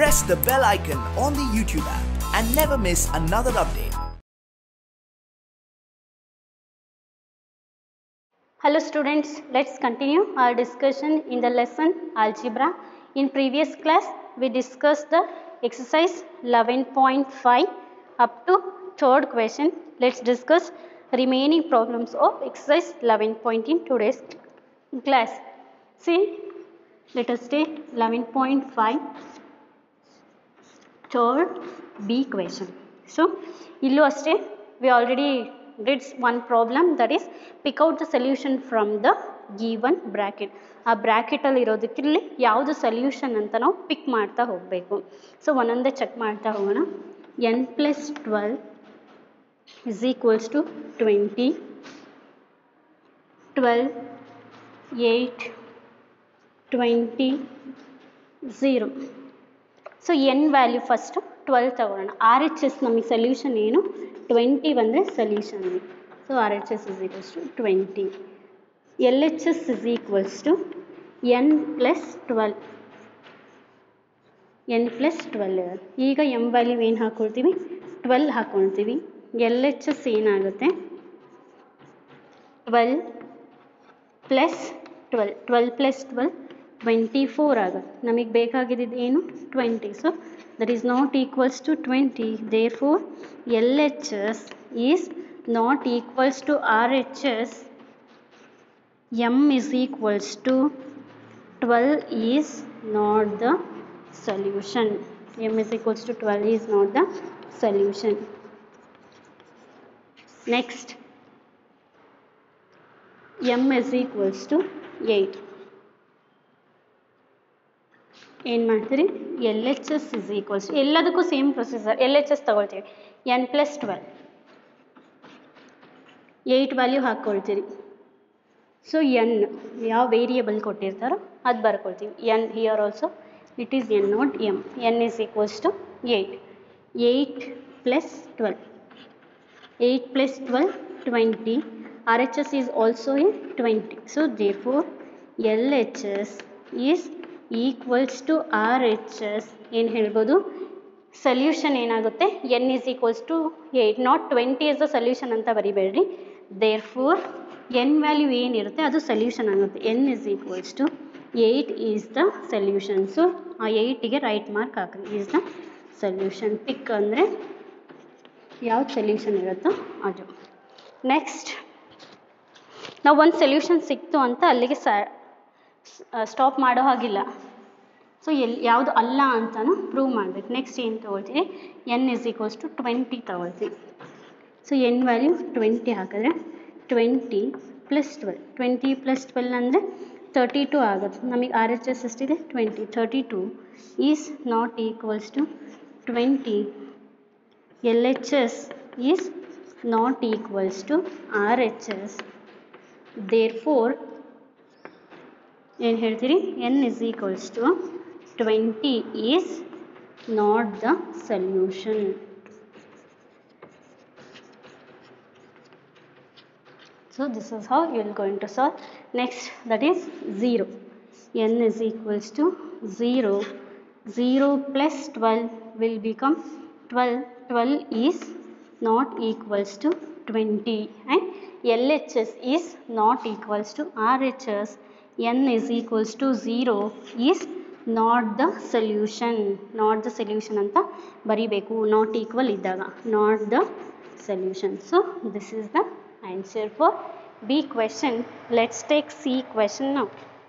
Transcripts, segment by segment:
press the bell icon on the YouTube app and never miss another update. Hello students, let's continue our discussion in the lesson algebra. In previous class, we discussed the exercise 11.5 up to third question. Let's discuss remaining problems of exercise 11 point in today's class. See, let us take 11.5 third B question. So, ಇಲ್ಲೂ ಅಷ್ಟೇ we already did one problem that is pick out the solution from the given bracket. ಆ ಬ್ರ್ಯಾಕೆಟಲ್ಲಿ ಇರೋದಕ್ಕಿಲ್ಲಿ ಯಾವುದು solution ಅಂತ ನಾವು ಪಿಕ್ ಮಾಡ್ತಾ ಹೋಗಬೇಕು so ಒಂದೊಂದೇ check ಮಾಡ್ತಾ ಹೋಗೋಣ N plus twelve is equals to twenty twelve eight twenty zero so N value first twelve ತಗೊಳ್ಳೋಣ ಆರ್ ಎಚ್ ಎಸ್ ನಮಗೆ ಸೊಲ್ಯೂಷನ್ ಏನು ಟ್ವೆಂಟಿ ಬಂದರೆ solution so R H S is equals to twenty L H S is equals to N plus twelve N plus twelve ಈಗ M value ಏನು ಹಾಕ್ಕೊಳ್ತೀವಿ twelve ಹಾಕ್ಕೊಳ್ತೀವಿ L H S ಏನಾಗುತ್ತೆ twelve plus twelve twelve plus twelve twenty four ಆಗುತ್ತೆ ನಮಗೆ ಬೇಕಾಗಿದ್ದು ಏನು twenty so that is not equals to twenty therefore L H S is not equals to R H S M is equals to 12 is not the solution m is equals to 12 is not the solution next m is equals to 8 ಏನು ಮಾಡ್ತೀರಿ L H S is equals ಎಲ್ಲದಕ್ಕೂ same procedure L H S ತಗೊಳ್ತೀವಿ N plus twelve eight value ಹಾಕ್ಕೊಳ್ತೀರಿ so N ಯಾವ variable ಕೊಟ್ಟಿರ್ತಾರೋ ಅದು ಬರ್ಕೊಳ್ತೀವಿ N here also it is N not M N is equals to eight eight plus twelve eight plus twelve twenty R H S is also in twenty so therefore L H S is equals to R H S ಏನು ಹೇಳ್ಬೋದು solution ಏನಾಗುತ್ತೆ N is equals to eight not twenty is the solution ಅಂತ ಬರಿಬೇಡ್ರಿ therefore N value ಏನಿರುತ್ತೆ ಅದು solution ಆಗುತ್ತೆ N is equals to eight is the solution so ಆ ಏಯ್ಟಿಗೆ ರೈಟ್ ಮಾರ್ಕ್ ಹಾಕ್ರಿ ಈಸ್ ದ ಸೊಲ್ಯೂಷನ್ ಪಿಕ್ ಅಂದರೆ ಯಾವ್ದು ಸೊಲ್ಯೂಷನ್ ಇರುತ್ತೋ ಅದು ನೆಕ್ಸ್ಟ್ ನಾವು ಒಂದು ಸೊಲ್ಯೂಷನ್ ಸಿಕ್ತು ಅಂತ ಅಲ್ಲಿಗೆ ಸ ಸ್ಟಾಪ್ ಮಾಡೋ ಹಾಗಿಲ್ಲ ಸೊ ಎಲ್ಲಿ ಯಾವುದು ಅಲ್ಲ ಅಂತಲೂ ಪ್ರೂವ್ ಮಾಡಬೇಕು ನೆಕ್ಸ್ಟ್ ಏನು ತೊಗೊಳ್ತೀವಿ n is equals to twenty ತೊಗೊಳ್ತೀವಿ ಸೊ ಎನ್ ವ್ಯಾಲ್ಯೂ ಟ್ವೆಂಟಿ ಹಾಕಿದ್ರೆ twenty plus twelve twenty plus twelve ಅಂದರೆ ತರ್ಟಿ ಟು ಆಗುತ್ತೆ ನಮಗೆ ಆರ್ ಎಚ್ ಎಸ್ ಎಷ್ಟಿದೆ twenty thirty two is not equals to twenty L H S is not equals to R H S therefore ಏನು ಹೇಳ್ತೀರಿ n is equals to twenty is not the solution So this is how you are going to solve. Next that is 0. n is equals to 0. 0 plus 12 will become 12. 12 is not equals to 20 and LHS is not equals to RHS. n is equals to 0 is not the solution. Not the solution ಅಂತ ಬರಿಬೇಕು not equal ಇದ್ದಾಗ not the solution. So this is the answer for B question. Let's take C question now.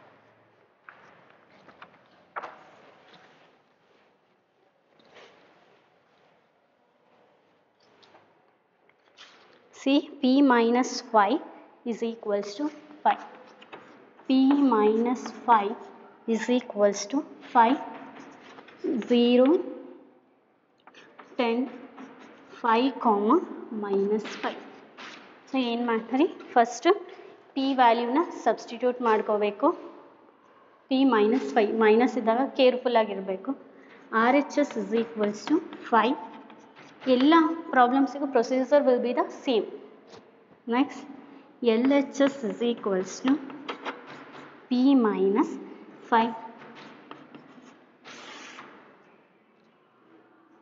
See P minus 5 is equals to 5. P minus 5 is equals to 5, 0, 10, 5 comma minus 5. So ಏನು ಮಾಡ್ತಾರೆ first p ವ್ಯಾಲ್ಯೂನ substitute ಮಾಡ್ಕೋಬೇಕು p minus five minus ಇದ್ದಾಗ ಕೇರ್ಫುಲ್ಲಾಗಿರಬೇಕು R H S is equals to five ಎಲ್ಲ ಪ್ರಾಬ್ಲಮ್ಸಿಗೂ procedure will be the same next L H S is equals to p minus five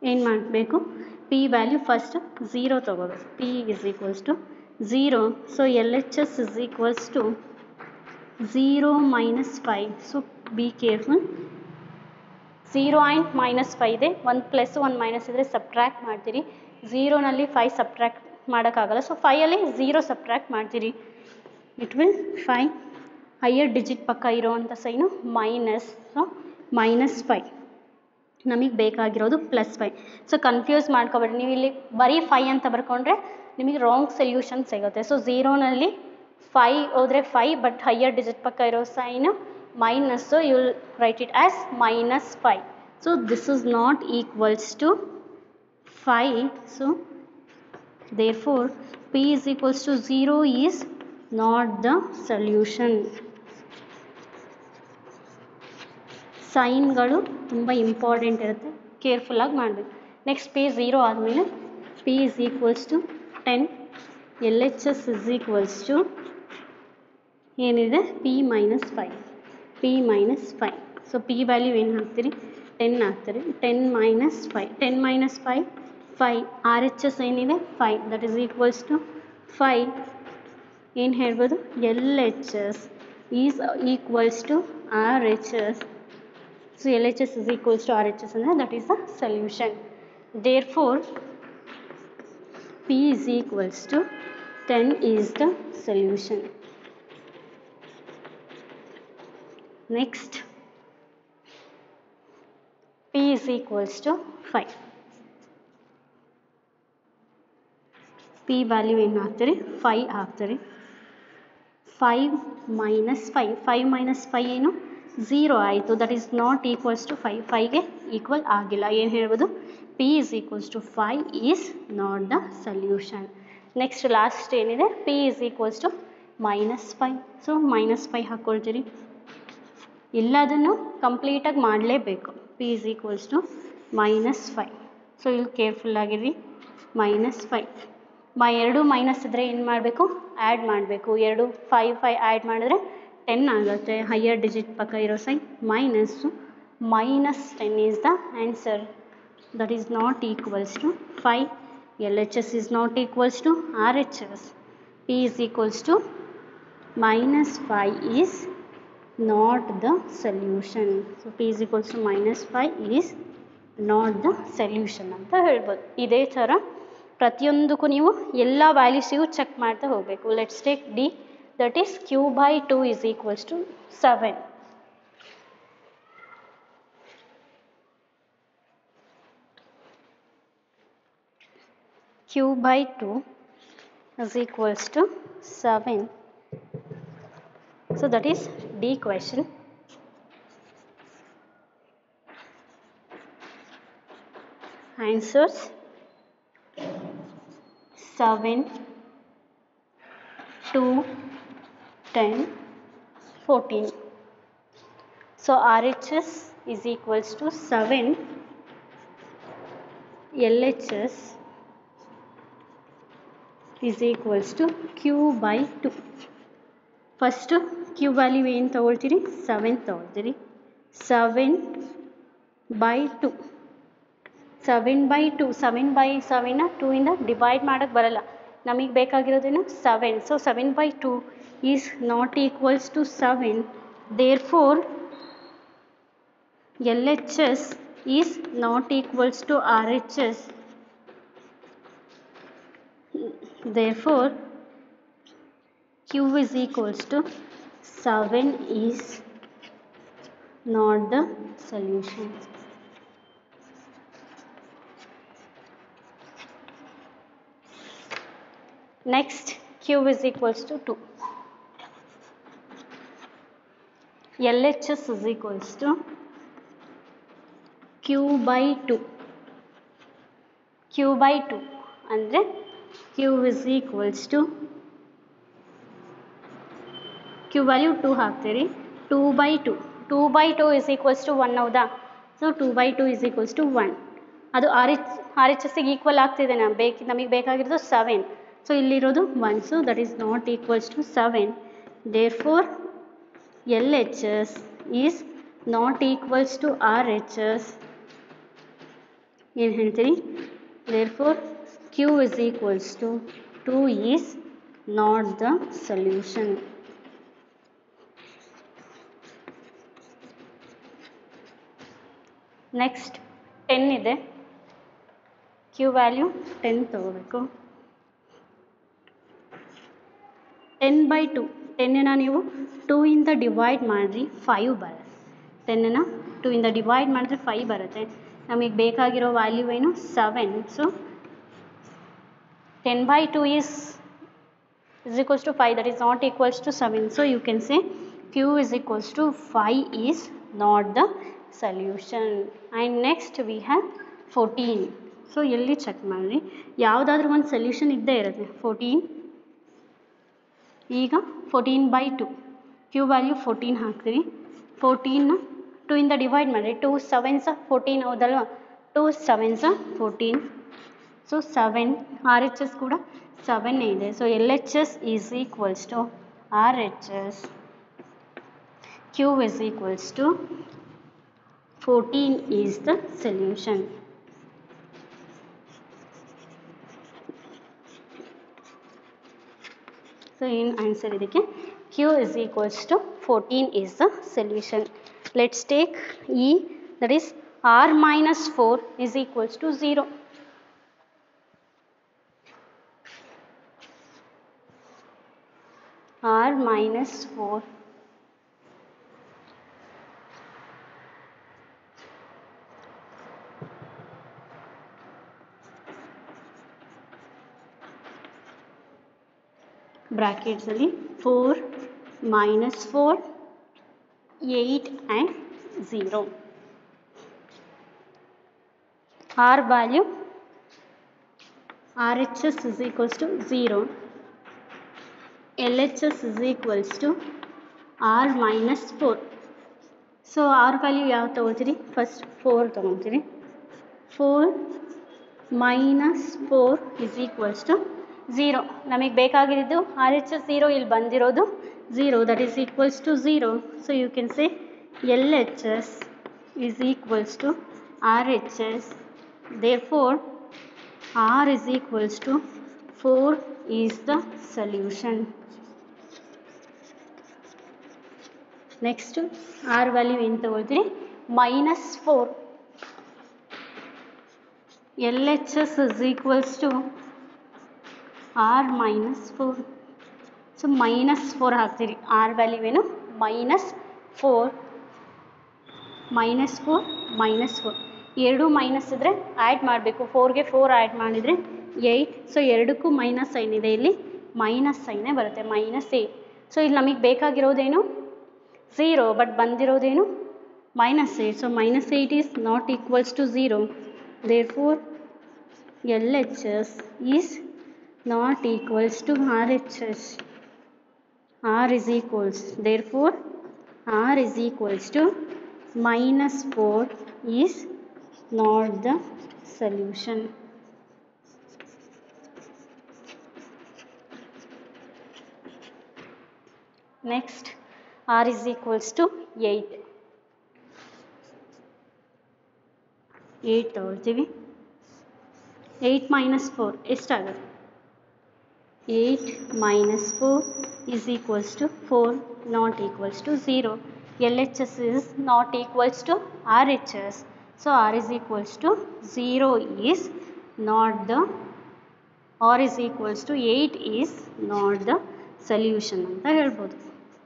ಏನು ಮಾಡಬೇಕು ಪಿ ವ್ಯಾಲ್ಯೂ ಫಸ್ಟ್ ಝೀರೋ ತೊಗೋಬೇಕು p is equals to zero so L H S is equals to zero minus five so be careful zero and minus five ಇದೆ ಒಂದು plus ಒಂದು minus ಇದ್ದರೆ subtract ಮಾಡ್ತೀರಿ ಝೀರೋನಲ್ಲಿ five subtract ಮಾಡೋಕ್ಕಾಗಲ್ಲ so ಫೈಯಲ್ಲಿ zero subtract ಮಾಡ್ತೀರಿ it will five higher digit ಪಕ್ಕ ಇರೋವಂಥ sign minus so minus five ನಮಗೆ ಬೇಕಾಗಿರೋದು ಪ್ಲಸ್ ಫೈ ಸೊ ಕನ್ಫ್ಯೂಸ್ ಮಾಡ್ಕೊಬೇಡಿ ನೀವು ಇಲ್ಲಿ ಬರೀ ಫೈ ಅಂತ ಬರ್ಕೊಂಡ್ರೆ ನಿಮಗೆ ರಾಂಗ್ ಸೊಲ್ಯೂಷನ್ ಸಿಗುತ್ತೆ ಸೊ ಝೀರೋನಲ್ಲಿ ಫೈ ಹೋದರೆ ಫೈ ಬಟ್ ಹೈಯರ್ ಡಿಜಿಟ್ ಪಕ್ಕ ಇರೋ sign minus you will write it as minus five so this is not equals to five so therefore p is equals to 0 is not the solution ಸೈನ್ಗಳು ತುಂಬ important ಇರುತ್ತೆ ಕೇರ್ಫುಲ್ಲಾಗಿ ಮಾಡಬೇಕು next p zero ಆದಮೇಲೆ p is equals to ten L H S is equals to ಏನಿದೆ p minus five p minus five so p value ಏನು ಹಾಕ್ತೀರಿ ten ಹಾಕ್ತೀರಿ ten minus five ten minus five five R H S ಏನಿದೆ five that is equals to five ಏನು ಹೇಳ್ಬೋದು L H S is equals to R H S so L H S is equals to R H S ಅಂದರೆ that is the solution therefore p is equals to ten is the solution next p is equals to five p value ಏನು ಹಾಕ್ತೀರಿ five ಹಾಕ್ತೀರಿ five minus five five minus five ಏನು zero ಆಯಿತು that is not equals to five ಫೈವ್ಗೆ equal ಆಗಿಲ್ಲ ಏನು ಹೇಳ್ಬೋದು p is equals to five is not the solution next last ಏನಿದೆ p is equals to minus five so minus five ಹಾಕ್ಕೊಳ್ತೀರಿ ಎಲ್ಲದನ್ನು ಕಂಪ್ಲೀಟಾಗಿ ಮಾಡಲೇಬೇಕು p is equals to minus five so ಇಲ್ಲಿ ಕೇರ್ಫುಲ್ ಆಗಿರಿ ಮೈನಸ್ ಫೈವ್ ಮೈ ಎರಡು ಮೈನಸ್ ಇದ್ದರೆ ಏನು ಮಾಡಬೇಕು ಆ್ಯಡ್ ಮಾಡಬೇಕು ಎರಡು ಫೈವ್ ಫೈವ್ ಆ್ಯಡ್ ಮಾಡಿದ್ರೆ ಟೆನ್ ಆಗುತ್ತೆ ಹೈಯರ್ ಡಿಜಿಟ್ ಪಕ್ಕ ಇರೋ ಸೈ minus minus ten is the answer that is not equals to five L H S is not equals to R H S p is equals to minus five is not the solution so p is equals to minus five is not the solution ಅಂತ ಹೇಳ್ಬೋದು ಇದೇ ಥರ ಪ್ರತಿಯೊಂದಕ್ಕೂ ನೀವು ಎಲ್ಲ ವ್ಯಾಲ್ಯೂಸಿಗೂ check ಮಾಡ್ತಾ ಹೋಗಬೇಕು let's take d that is q by two is equals to seven q by two is equals to 7 so that is D question answers 7 2 10 14 so RHS is equals to 7 LHS is equals to Q by 2 first q value ಏನು ತೊಗೊಳ್ತೀರಿ seven ತೊಗೊಳ್ತೀರಿ seven by two seven by two seven by ಸೆವೆನ್ನ two ಇಂದ divide ಮಾಡೋಕ್ಕೆ ಬರಲ್ಲ ನಮಗೆ ಬೇಕಾಗಿರೋದೇನು seven so seven by two is not equals to seven therefore L H S is not equals to R H S therefore q is equals to 7 is not the solution next q is equals to 2 LHS is equals to q by 2 q by 2 ಅಂದರೆ q is equals to q value two ಹಾಕ್ತೀರಿ two by two two by two is equals to one ಹೌದಾ so two by two is equals to one ಅದು R H R H ಎಸ್ಸಿಗೆ equal ಆಗ್ತಿದೆ ನಾ ಬೇಕು ನಮಗೆ ಬೇಕಾಗಿರೋದು ಸೆವೆನ್ ಸೊ ಇಲ್ಲಿರೋದು one so that is not equals to seven therefore L H S is not equals to R H S ಏನು ಹೇಳ್ತೀರಿ therefore q is equals to two is not the solution next ten ಇದೆ q value ten ತಗೋಬೇಕು ten by two ಟೆನ್ನನ್ನು ನೀವು two ಇಂದ divide ಮಾಡಿರಿ five ಬರುತ್ತೆ ಟೆನ್ನನ್ನು ಟೂ ಇಂದ ಡಿವೈಡ್ ಮಾಡಿದ್ರೆ ಫೈವ್ ಬರುತ್ತೆ ನಮಗೆ ಬೇಕಾಗಿರೋ ವ್ಯಾಲ್ಯೂ ಏನು seven so ten by two is is equals to 5 that is not equals to 7 so you can say q is equals to 5 is not the solution and next we have 14 so ಎಲ್ಲಿ check ಮಾಡಿರಿ ಯಾವುದಾದ್ರೂ ಒಂದು solution ಇದ್ದೇ ಇರುತ್ತೆ fourteen ಈಗ fourteen by two q value fourteen ಹಾಕ್ತೀವಿ ಫೋರ್ಟೀನ್ನ two ಇಂದ ಡಿವೈಡ್ ಮಾಡಿರಿ ಟೂ ಸೆವೆನ್ಸ ಫೋರ್ಟೀನ್ ಹೌದಲ್ವ two sevens fourteen so seven R H S ಕೂಡ ಸೆವೆನ್ ಇದೆ so L H S is equals to R H S q is equals to fourteen is the solution so ಏನು answer ಇದಕ್ಕೆ q is equals to fourteen is the solution let's take e that is r minus four is equals to zero r minus 4 brackets ಅಲ್ಲಿ 4 minus 4 8 and 0 r value RHS is equals to 0 LHS is equals to R minus 4. So r value ಯಾವ ತೊಗೊಳ್ತೀರಿ first four ತೊಗೊತೀರಿ four minus four is equals to zero ನಮಗೆ ಬೇಕಾಗಿದ್ದು R H S zero ಇಲ್ಲಿ ಬಂದಿರೋದು zero that is equals to zero so you can say L H S is equals to R H S therefore R is equals to 4 is the solution. Next r value ಏನು ತಗೊಳ್ತೀರಿ minus four L H S is equals to R minus four so minus four ಹಾಕ್ತೀರಿ r value ಏನು minus four minus four minus four ಎರಡು minus ಇದ್ದರೆ add ಮಾಡಬೇಕು ಫೋರ್ಗೆ four add ಮಾಡಿದರೆ eight so ಎರಡಕ್ಕೂ ಮೈನಸ್ ಸೈನ್ ಇದೆ ಇಲ್ಲಿ ಮೈನಸ್ ಸೈನೇ ಬರುತ್ತೆ ಮೈನಸ್ ಏಯ್ಟ್ ಸೊ ಇಲ್ಲಿ ನಮಗೆ ಬೇಕಾಗಿರೋದೇನು ಝೀರೋ ಬಟ್ ಬಂದಿರೋದೇನು minus eight so minus eight is not equals to zero therefore L H S is not equals to R H S r is equals therefore r is equals to minus 4 is not the solution next r is equals to 8 8 ತಗೊಳ್ತೀವಿ 8 minus four ಎಷ್ಟಾಗುತ್ತೆ 8 minus 4 is equals to 4 not equals to 0. LHS is not equals to RHS. So R is equals to 0 is not the R is equals to 8 is not the solution ಅಂತ ಹೇಳ್ಬೋದು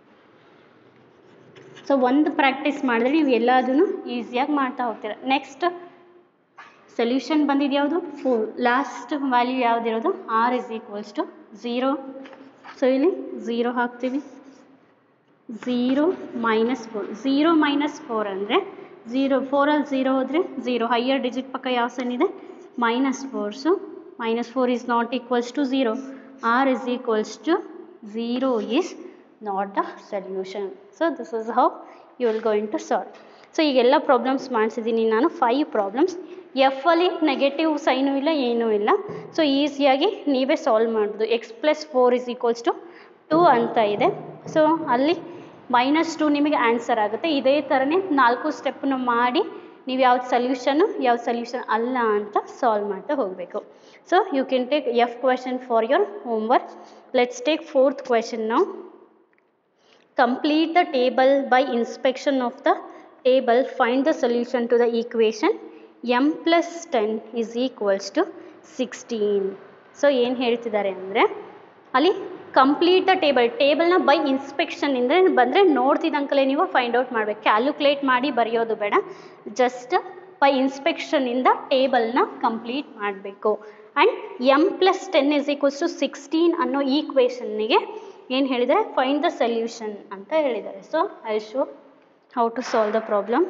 so ಒಂದು practice ಮಾಡಿದ್ರೆ ನೀವು ಎಲ್ಲದನ್ನು ಈಸಿಯಾಗಿ ಮಾಡ್ತಾ ಹೋಗ್ತೀರ next solution ಬಂದಿದ್ದು ಯಾವುದು ಫೋರ್ ಲಾಸ್ಟ್ ವ್ಯಾಲ್ಯೂ ಯಾವುದಿರೋದು r is equals to zero so ಇಲ್ಲಿ ಝೀರೋ ಹಾಕ್ತೀವಿ zero minus four zero minus four ಅಂದರೆ ಝೀರೋ ಫೋರಲ್ಲಿ ಝೀರೋ ಹೋದರೆ ಝೀರೋ ಹೈಯರ್ ಡಿಜಿಟ್ ಪಕ್ಕ ಯಾವ ಸೈನ್ ಇದೆ minus four so minus four is not equals to zero r is equals to zero is not the solution so this is how you will going to solve so ಈಗೆಲ್ಲ problems ಮಾಡಿಸಿದ್ದೀನಿ ನಾನು five problems F ಅಲ್ಲಿ negative sign ಇಲ್ಲ ಏನೂ ಇಲ್ಲ so ಈಸಿಯಾಗಿ ನೀವೇ solve ಮಾಡ್ಬೋದು x plus four is equals to two ಅಂತ ಇದೆ ಸೊ ಅಲ್ಲಿ ಮೈನಸ್ ಟು ನಿಮಗೆ ಆನ್ಸರ್ ಆಗುತ್ತೆ ಇದೇ ಥರನೇ ನಾಲ್ಕು ಸ್ಟೆಪ್ಪನ್ನು ಮಾಡಿ ನೀವು ಯಾವ್ದು ಸೊಲ್ಯೂಷನು ಯಾವ್ದು ಸೊಲ್ಯೂಷನ್ ಅಲ್ಲ ಅಂತ ಸಾಲ್ವ್ ಮಾಡ್ತಾ ಹೋಗಬೇಕು so you can take f question for your homework let's take fourth question ನಾವು complete the table by inspection of the table find the solution to the equation m plus 10 is equals to 16 so ಏನು ಹೇಳ್ತಿದ್ದಾರೆ ಅಂದರೆ ಅಲ್ಲಿ complete the table ಟೇಬಲ್ನ by inspection ಇಂದ ಬಂದರೆ ನೋಡ್ತಿದ್ದಂಕಲೇ ನೀವು find out ಮಾಡಬೇಕು ಕ್ಯಾಲ್ಕುಲೇಟ್ ಮಾಡಿ ಬರೆಯೋದು ಬೇಡ ಜಸ್ಟ್ ಬೈ ಇನ್ಸ್ಪೆಕ್ಷನಿಂದ ಟೇಬಲ್ನ ಕಂಪ್ಲೀಟ್ ಮಾಡಬೇಕು and m plus ten is equals to sixteen ಅನ್ನೋ ಈಕ್ವೇಷನ್ನಿಗೆ ಏನು ಹೇಳಿದ್ದಾರೆ ಫೈಂಡ್ ದ ಸೊಲ್ಯೂಷನ್ ಅಂತ ಹೇಳಿದ್ದಾರೆ so I show how to solve the problem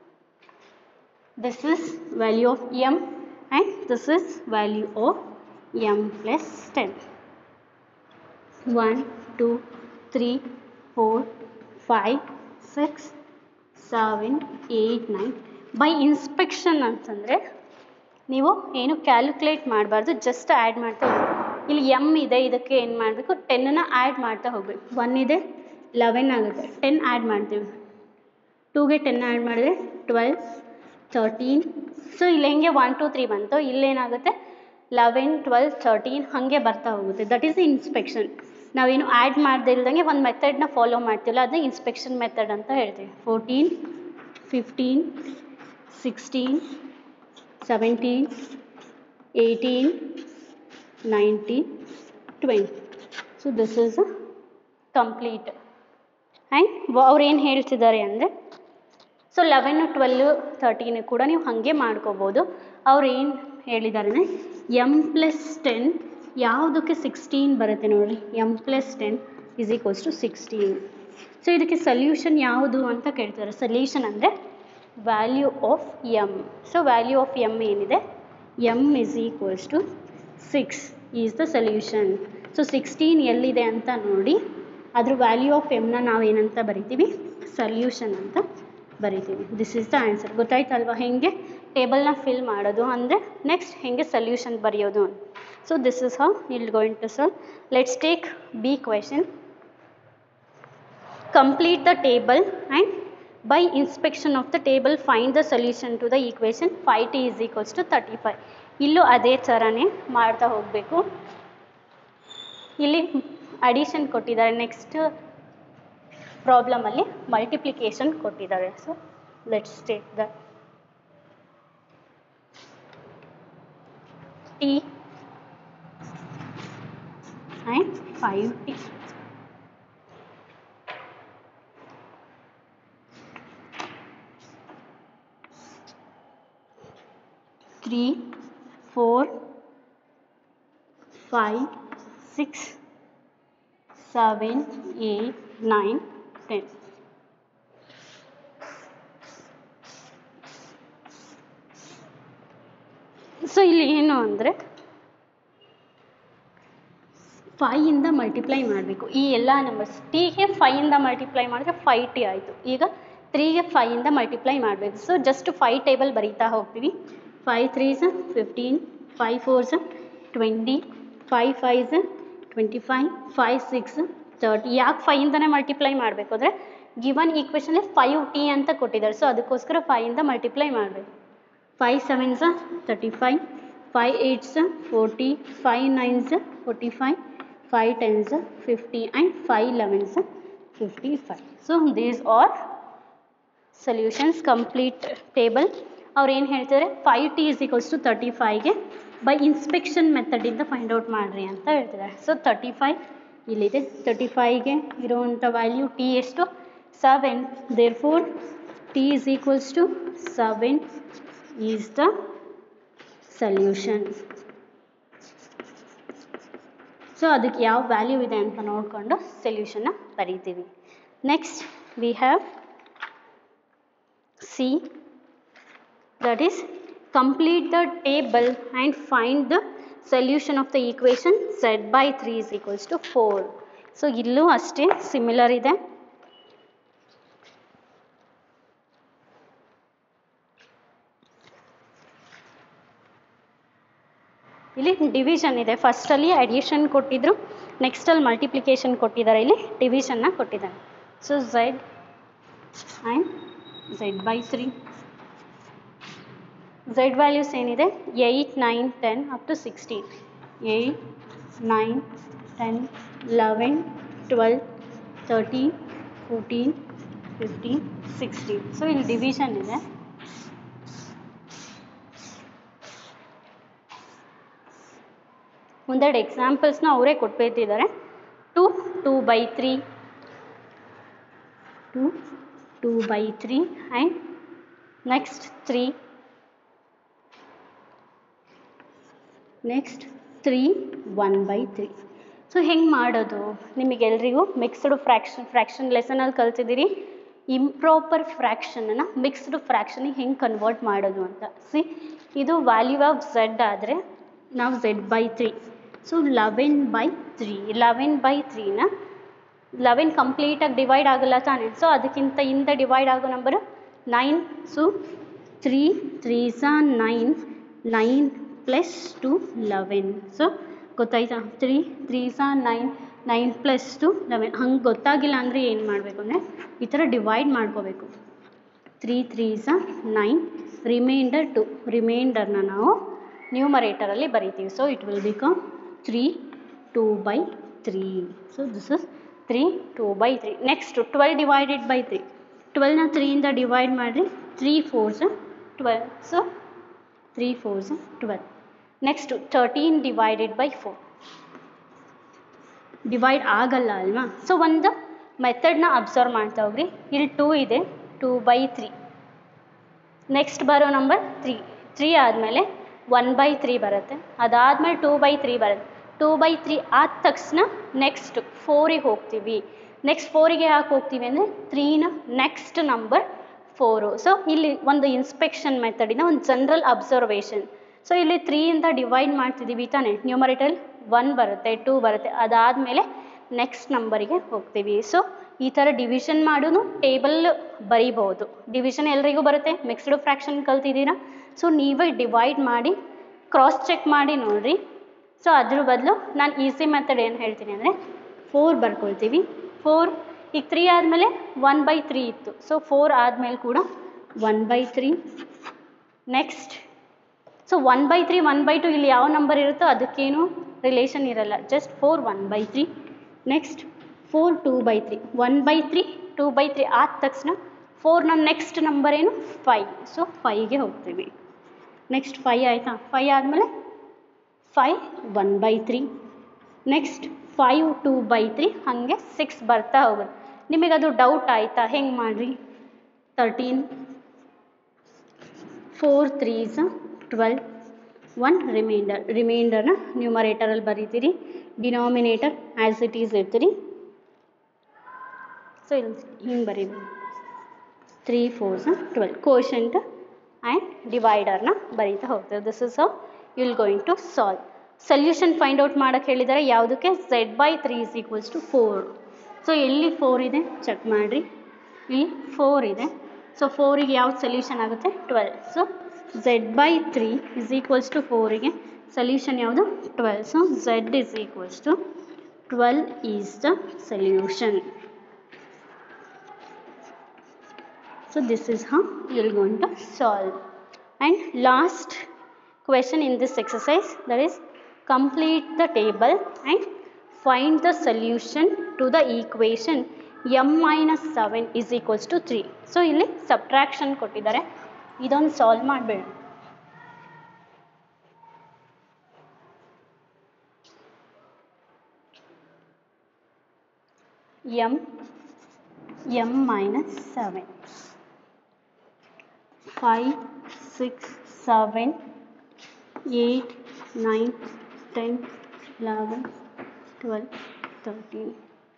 this is value of m and this is value of m plus 10 1 2 3 4 5 6 7 8 9 by inspection ಅಂತಂದರೆ ನೀವು ಏನು calculate ಮಾಡಬಾರ್ದು ಜಸ್ಟ್ ಆ್ಯಡ್ ಮಾಡ್ತಾ ಹೋಗ್ಬೇಕು ಇಲ್ಲಿ ಎಮ್ ಇದೆ ಇದಕ್ಕೆ ಏನು ಮಾಡಬೇಕು ಟೆನ್ನನ್ನು ಆ್ಯಡ್ ಮಾಡ್ತಾ ಹೋಗ್ಬೇಕು ಒನ್ ಇದೆ ಲೆವೆನ್ ಆಗುತ್ತೆ ಟೆನ್ ಆ್ಯಡ್ ಮಾಡ್ತೀವಿ ಟೂಗೆ ಟೆನ್ ಆ್ಯಡ್ ಮಾಡಿದ್ರೆ ಟ್ವೆಲ್ ತರ್ಟೀನ್ ಸೊ ಇಲ್ಲಿ ಹೆಂಗೆ ಒನ್ ಟು ತ್ರೀ ಬಂತು ಇಲ್ಲೇನಾಗುತ್ತೆ ಲೆವೆನ್ ಟ್ವೆಲ್ ತರ್ಟೀನ್ ಹಾಗೆ ಬರ್ತಾ ಹೋಗುತ್ತೆ ದಟ್ ಈಸ್ ಇನ್ಸ್ಪೆಕ್ಷನ್ ನಾವೇನು ಆ್ಯಡ್ ಮಾಡದೇ ಇಲ್ದಂಗೆ ಒಂದು ಮೆಥಡ್ನ ಫಾಲೋ ಮಾಡ್ತೀವಲ್ಲ ಅದನ್ನ ಇನ್ಸ್ಪೆಕ್ಷನ್ ಮೆಥಡ್ ಅಂತ ಹೇಳ್ತೀವಿ fourteen fifteen sixteen seventeen eighteen nineteen twenty so this is complete and ಅವ್ರು ಏನು ಹೇಳ್ತಿದ್ದಾರೆ ಅಂದರೆ ಸೊ ಲೆವೆನ್ನು ಟ್ವೆಲ್ಲು ತರ್ಟೀನು ಕೂಡ ನೀವು ಹಾಗೆ ಮಾಡ್ಕೋಬೋದು ಅವ್ರು ಏನು ಹೇಳಿದ್ದಾರೆ ಅಂದರೆ ಎಮ್ ಪ್ಲಸ್ ಟೆನ್ ಯಾವುದಕ್ಕೆ ಸಿಕ್ಸ್ಟೀನ್ ಬರುತ್ತೆ ನೋಡಿರಿ m plus ten is equals to sixteen so ಇದಕ್ಕೆ ಸೊಲ್ಯೂಷನ್ ಯಾವುದು ಅಂತ ಕೇಳ್ತಾರೆ ಸೊಲ್ಯೂಷನ್ ಅಂದರೆ value of m so value of m ಏನಿದೆ m is equals to six is the solution so sixteen ಎಲ್ಲಿದೆ ಅಂತ ನೋಡಿ ಅದ್ರ ವ್ಯಾಲ್ಯೂ ಆಫ್ ಎಮ್ನ ನಾವು ಏನಂತ ಬರಿತೀವಿ ಸೊಲ್ಯೂಷನ್ ಅಂತ ಬರಿತೀವಿ ದಿಸ್ ಇಸ್ ದ ಆನ್ಸರ್ ಗೊತ್ತಾಯ್ತಲ್ವಾ ಹೆಂಗೆ ಟೇಬಲ್ನ ಫಿಲ್ ಮಾಡೋದು ಅಂದರೆ ನೆಕ್ಸ್ಟ್ ಹೆಂಗೆ ಸೊಲ್ಯೂಷನ್ ಬರೆಯೋದು ಅಂತ so this is how I'll going to solve let's take b question complete the table and by inspection of the table find the solution to the equation 5t is equals to 35 ಇಲ್ಲೂ ಅದೇ ಥರನೇ ಮಾಡ್ತಾ ಹೋಗಬೇಕು ಇಲ್ಲಿ addition ಕೊಟ್ಟಿದ್ದಾರೆ next ಪ್ರಾಬ್ಲಮಲ್ಲಿ multiplication ಕೊಟ್ಟಿದ್ದಾರೆ so let's take the t and five t three, four, five, six, seven, eight, nine, ten. So ಇಲ್ಲಿ ಏನು ಅಂದರೆ ಫೈಯಿಂದ ಮಲ್ಟಿಪ್ಲೈ ಮಾಡಬೇಕು ಈ ಎಲ್ಲ ನಂಬರ್ಸ್ ಟಿಗೆ ಫೈಯಿಂದ ಮಲ್ಟಿಪ್ಲೈ ಮಾಡಿದ್ರೆ ಫೈ ಟಿ ಆಯಿತು ಈಗ ತ್ರೀಗೆ ಫೈಯಿಂದ ಮಲ್ಟಿಪ್ಲೈ ಮಾಡಬೇಕು ಸೊ ಜಸ್ಟ್ ಫೈ ಟೇಬಲ್ ಬರೀತಾ ಹೋಗ್ತೀವಿ five threes fifteen five fours twenty five fives twenty five five six thirty ಯಾಕೆ ಫೈಯಿಂದನೇ ಮಲ್ಟಿಪ್ಲೈ ಮಾಡಬೇಕು ಅಂದರೆ ಗಿವನ್ ಈಕ್ವೇಷನಲ್ಲಿ ಫೈವ್ ಟಿ ಅಂತ ಕೊಟ್ಟಿದ್ದಾರೆ ಸೊ ಅದಕ್ಕೋಸ್ಕರ ಫೈಯಿಂದ ಮಲ್ಟಿಪ್ಲೈ ಮಾಡಬೇಕು five sevens thirty five five eights forty five nines forty five five tens fifty and five elevens fifty five so these are solutions complete table ಅವ್ರು ಏನು ಹೇಳ್ತಾರೆ five t is equals to thirty ಫೈವ್ಗೆ by inspection ಮೆಥಡಿಂದ find out ಮಾಡಿರಿ ಅಂತ ಹೇಳ್ತಿದ್ದಾರೆ so thirty five ಇಲ್ಲಿದೆ thirty ಫೈವ್ಗೆ ಇರುವಂಥ ವ್ಯಾಲ್ಯೂ ಟಿ ಎಷ್ಟು seven therefore t is equals to seven is the solution so ಅದಕ್ಕೆ ಯಾವ ವ್ಯಾಲ್ಯೂ ಇದೆ ಅಂತ ನೋಡಿಕೊಂಡು ಸೊಲ್ಯೂಷನ್ನ ಬರೀತೀವಿ next we have C that is complete the table and find the solution of the equation z by 3 is equals to 4. So ಇಲ್ಲೂ ಅಷ್ಟೇ similar ಇದೆ ಇಲ್ಲಿ ಡಿವಿಷನ್ ಇದೆ ಫಸ್ಟಲ್ಲಿ ಅಡಿಷನ್ ಕೊಟ್ಟಿದ್ರು ನೆಕ್ಸ್ಟಲ್ಲಿ ಮಲ್ಟಿಪ್ಲಿಕೇಶನ್ ಕೊಟ್ಟಿದ್ದಾರೆ ಇಲ್ಲಿ ಡಿವಿಷನ್ನ ಕೊಟ್ಟಿದ್ದಾರೆ so z and z by 3 z values ಏನಿದೆ eight nine ten up to sixteen eight nine ten eleven twelve thirteen fourteen fifteen sixteen so ಇಲ್ಲಿ ಡಿವಿಷನ್ ಇದೆ ಒಂದೆರಡು ಎಕ್ಸಾಂಪಲ್ಸ್ನ ಅವರೇ ಕೊಟ್ಬಿಟ್ಟಿದ್ದಾರೆ two two by three two two by three and next three next three one by three so ಹೆಂಗೆ ಮಾಡೋದು ನಿಮಗೆಲ್ರಿಗೂ mixed fraction fraction ಲೆಸನಲ್ಲಿ ಕಲ್ತಿದ್ದೀರಿ ಇಂಪ್ರಾಪರ್ ಫ್ರ್ಯಾಕ್ಷನನ್ನು ಮಿಕ್ಸ್ಡ್ ಫ್ರ್ಯಾಕ್ಷನಿಗೆ ಹೆಂಗೆ ಕನ್ವರ್ಟ್ ಮಾಡೋದು ಅಂತ ಸಿ ಇದು ವ್ಯಾಲ್ಯೂ ಆಫ್ ಝೆಡ್ ಆದರೆ ನಾವು z by three so eleven by three eleven by ತ್ರೀನ ಲೆವೆನ್ ಕಂಪ್ಲೀಟಾಗಿ ಡಿವೈಡ್ ಆಗಲ್ಲ ತಾನೆ ಸೊ ಅದಕ್ಕಿಂತ ಹಿಂದೆ ಡಿವೈಡ್ ಆಗೋ number nine so three three ಝಾ nine nine plus two eleven so ಗೊತ್ತಾಯ್ತಾ ತ್ರೀ ತ್ರೀ ಝಾ nine nine plus two eleven ಹಂಗೆ ಗೊತ್ತಾಗಿಲ್ಲ ಅಂದರೆ ಏನು ಮಾಡಬೇಕು ಅಂದರೆ ಈ ಥರ ಡಿವೈಡ್ ಮಾಡ್ಕೋಬೇಕು ತ್ರೀ ತ್ರೀ ಝಾ ನೈನ್ ರಿಮೈಂಡರ್ ಟು ರಿಮೈಂಡರ್ನ ನಾವು ನ್ಯೂಮರೇಟರಲ್ಲಿ ಬರಿತೀವಿ so it will become three two by three so this is three two by three next twelve divided by three ಟ್ವೆಲ್ನ ತ್ರೀಯಿಂದ ಡಿವೈಡ್ ಮಾಡಿರಿ three fours twelve so three fours twelve next thirteen divided by four divide ಆಗಲ್ಲ ಅಲ್ವಾ so ಒಂದು ಮೆಥಡ್ನ observe ಮಾಡ್ತಾ ಹೋಗ್ರಿ ಇಲ್ಲಿ two ಇದೆ ಟೂ ಬೈ ತ್ರೀ ನೆಕ್ಸ್ಟ್ ಬರೋ ನಂಬರ್ ತ್ರೀ ತ್ರೀ ಆದಮೇಲೆ ಒನ್ ಬೈ ತ್ರೀ ಬರುತ್ತೆ ಅದಾದಮೇಲೆ ಟೂ ಬೈ ತ್ರೀ ಬರುತ್ತೆ ಟೂ ಬೈ ತ್ರೀ ಆದ ತಕ್ಷಣ ನೆಕ್ಸ್ಟ್ ಫೋರಿಗೆ ಹೋಗ್ತೀವಿ ನೆಕ್ಸ್ಟ್ ಫೋರಿಗೆ ಯಾಕೆ ಹೋಗ್ತೀವಿ ಅಂದರೆ ತ್ರೀನ ನೆಕ್ಸ್ಟ್ ನಂಬರ್ ಫೋರು ಸೊ ಇಲ್ಲಿ ಒಂದು ಇನ್ಸ್ಪೆಕ್ಷನ್ ಮೆಥಡಿನ ಒಂದು ಜನರಲ್ ಅಬ್ಸರ್ವೇಷನ್ ಸೊ ಇಲ್ಲಿ ತ್ರೀಯಿಂದ ಡಿವೈಡ್ ಮಾಡ್ತಿದ್ದೀವಿ ತಾನೆ ನ್ಯೂಮರೇಟಲ್ ಒನ್ ಬರುತ್ತೆ ಟೂ ಬರುತ್ತೆ ಅದಾದಮೇಲೆ ನೆಕ್ಸ್ಟ್ ನಂಬರಿಗೆ ಹೋಗ್ತೀವಿ ಸೊ ಈ ಥರ ಡಿವಿಷನ್ ಮಾಡೋದು ಟೇಬಲ್ ಬರೀಬಹುದು ಡಿವಿಷನ್ ಎಲ್ರಿಗೂ ಬರುತ್ತೆ ಮಿಕ್ಸ್ಡ್ ಫ್ರ್ಯಾಕ್ಷನ್ ಕಲ್ತಿದ್ದೀರಾ ಸೊ ನೀವೇ ಡಿವೈಡ್ ಮಾಡಿ ಕ್ರಾಸ್ ಚೆಕ್ ಮಾಡಿ ನೋಡಿರಿ ಸೊ ಅದ್ರ ಬದಲು ನಾನು ಈಸಿ ಮೆಥಡ್ ಏನು ಹೇಳ್ತೀನಿ ಅಂದರೆ ಫೋರ್ ಬರ್ಕೊಳ್ತೀವಿ ಫೋರ್ ಈಗ ತ್ರೀ ಆದಮೇಲೆ ಒನ್ ಬೈ ತ್ರೀ ಇತ್ತು ಸೊ ಫೋರ್ ಆದಮೇಲೆ ಕೂಡ one by three next so one by three one by two ಇಲ್ಲಿ ಯಾವ ನಂಬರ್ ಇರುತ್ತೋ ಅದಕ್ಕೇನು ರಿಲೇಷನ್ ಇರಲ್ಲ just four one by three next four two by three one by three two by three ಆದ ತಕ್ಷಣ ಫೋರ್ನ ನೆಕ್ಸ್ಟ್ ನಂಬರ್ ಏನು ಫೈ ಸೊ ಫೈಗೆ ಹೋಗ್ತೀವಿ ನೆಕ್ಸ್ಟ್ ಫೈ ಆಯಿತಾ ಫೈ ಆದಮೇಲೆ five one by three next five two by three ಹಾಗೆ six ಬರ್ತಾ ಹೋಗುತ್ತೆ ನಿಮಗದು ಡೌಟ್ ಆಯಿತಾ ಹೆಂಗೆ ಮಾಡಿರಿ thirteen four threes twelve one remainder ರಿಮೈಂಡರ್ನ ನ್ಯೂಮರೇಟರಲ್ಲಿ ಬರೀತೀರಿ ಡಿನಾಮಿನೇಟರ್ ಆ್ಯಸ್ ಇಟ್ ಈಸ್ ಇರ್ತೀರಿ ಸೊ ಇಲ್ಲಿ ಹಿಂಗೆ ಬರೀಬೇಕು three fours twelve quotient and ಡಿವೈಡರ್ನ ಬರೀತಾ ಹೋಗ್ತೇವೆ this is how will going to solve solution find out ಮಾಡೋಕ್ಕೆ ಹೇಳಿದರೆ ಯಾವುದಕ್ಕೆ z by three is equals to four so ಎಲ್ಲಿ ಫೋರ್ ಇದೆ ಚೆಕ್ ಮಾಡಿರಿ ಇಲ್ಲಿ ಫೋರ್ ಇದೆ ಸೊ ಫೋರಿಗೆ ಯಾವ್ದು ಸೊಲ್ಯೂಷನ್ ಆಗುತ್ತೆ twelve so z by three is equals to ಫೋರಿಗೆ ಸೊಲ್ಯೂಷನ್ ಯಾವುದು twelve so z is equals to twelve is the solution So this is how you are going to solve. And last question in this exercise that is complete the table and find the solution to the equation m minus 7 is equals to 3. So ಇಲ್ಲಿ subtraction ಕೊಟ್ಟಿದ್ದಾರೆ ಇದೊಂದು solve ಮಾಡಬೇಡ m m minus 7 5 6 7 8 9 10 11 12 13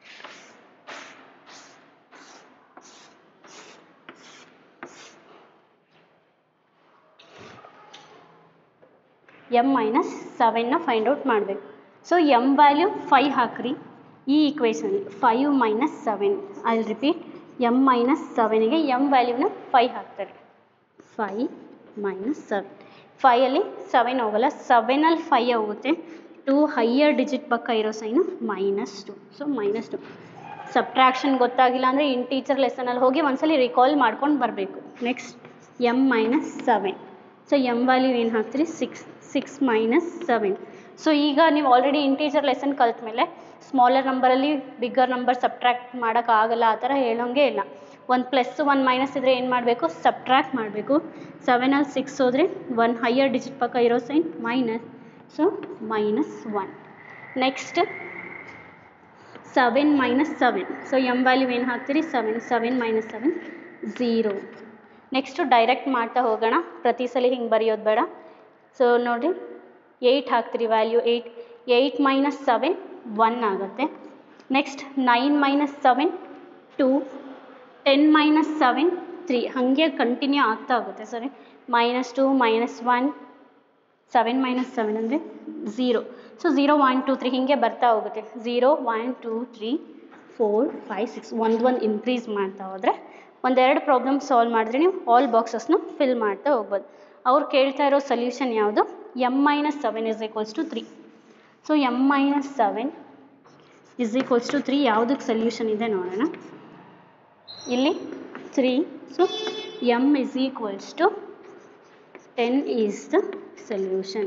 m minus ಸೆವೆನ್ನ find out ಮಾಡಬೇಕು so m value five ಹಾಕ್ರಿ ಈ equation five minus seven I repeat m minus ಸೆವೆನಿಗೆ m ವ್ಯಾಲ್ಯೂನ ಫೈ ಹಾಕ್ತಾರೆ ಫೈ ಮೈನಸ್ ಸೆವೆನ್ ಫೈಯಲ್ಲಿ ಸೆವೆನ್ ಹೋಗಲ್ಲ ಸೆವೆನಲ್ಲಿ ಫೈ ಹೋಗುತ್ತೆ ಟು ಹೈಯರ್ ಡಿಜಿಟ್ ಪಕ್ಕ ಇರೋ sign minus two so minus two subtraction ಗೊತ್ತಾಗಿಲ್ಲ ಅಂದರೆ ಇನ್ ಟೀಚರ್ ಲೆಸನಲ್ಲಿ ಹೋಗಿ ಒಂದ್ಸಲಿ ರಿಕಾಲ್ ಮಾಡ್ಕೊಂಡು ಬರಬೇಕು next m minus seven so m value ಏನು ಹಾಕ್ತೀರಿ six six minus seven so ಈಗ ನೀವು ಆಲ್ರೆಡಿ ಇಂಟೀಜರ್ ಲೆಸನ್ ಕಲ್ತ ಮೇಲೆ ಸ್ಮಾಲರ್ ನಂಬರಲ್ಲಿ ಬಿಗ್ಗರ್ ನಂಬರ್ ಸಬ್ಟ್ರ್ಯಾಕ್ಟ್ ಮಾಡೋಕ್ಕಾಗಲ್ಲ ಆ ಥರ ಹೇಳೋಂಗೆ ಇಲ್ಲ ಒಂದು ಪ್ಲಸ್ ಒನ್ ಮೈನಸ್ ಇದ್ದರೆ ಏನು ಮಾಡಬೇಕು ಸಬ್ಟ್ರ್ಯಾಕ್ಟ್ ಮಾಡಬೇಕು ಸೆವೆನಲ್ಲಿ ಸಿಕ್ಸ್ ಹೋದರೆ ಒನ್ ಹೈಯರ್ ಡಿಜಿಟ್ ಪಕ್ಕ ಇರೋ sign minus so minus one next seven minus seven so m value ಏನು ಹಾಕ್ತೀರಿ seven seven minus seven zero next direct ಮಾಡ್ತಾ ಹೋಗೋಣ ಪ್ರತಿ ಸಲ ಹಿಂಗೆ ಬರೆಯೋದು ಬೇಡ ಸೊ ನೋಡಿ ಏಯ್ಟ್ ಹಾಕ್ತೀರಿ value eight eight minus seven one ಆಗುತ್ತೆ next nine minus seven two ten minus seven three ಹಾಗೆ ಕಂಟಿನ್ಯೂ ಆಗ್ತಾ ಹೋಗುತ್ತೆ ಸರಿ minus two minus one seven minus seven ಅಂದರೆ zero so zero one two three ಹೀಗೆ ಬರ್ತಾ ಹೋಗುತ್ತೆ zero one two three four five six ಒಂದು ಒಂದು ಇನ್ಕ್ರೀಸ್ ಮಾಡ್ತಾ ಹೋದರೆ ಒಂದೆರಡು ಪ್ರಾಬ್ಲಮ್ ಸಾಲ್ವ್ ಮಾಡಿದ್ರೆ ನೀವು ಆಲ್ ಬಾಕ್ಸಸ್ನ ಫಿಲ್ ಮಾಡ್ತಾ ಹೋಗ್ಬೋದು ಅವ್ರು ಕೇಳ್ತಾ ಇರೋ ಸೊಲ್ಯೂಷನ್ ಯಾವುದು m minus seven is equals to three so m minus seven is equals to three ಯಾವುದಕ್ಕೆ ಸೊಲ್ಯೂಷನ್ ಇದೆ ನೋಡೋಣ ಇಲ್ಲಿ three so m is equals to ten is the solution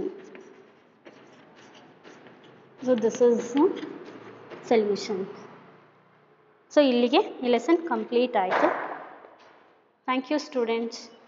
so this is solution so ಇಲ್ಲಿಗೆ ಈ lesson complete ಆಯಿತು thank you students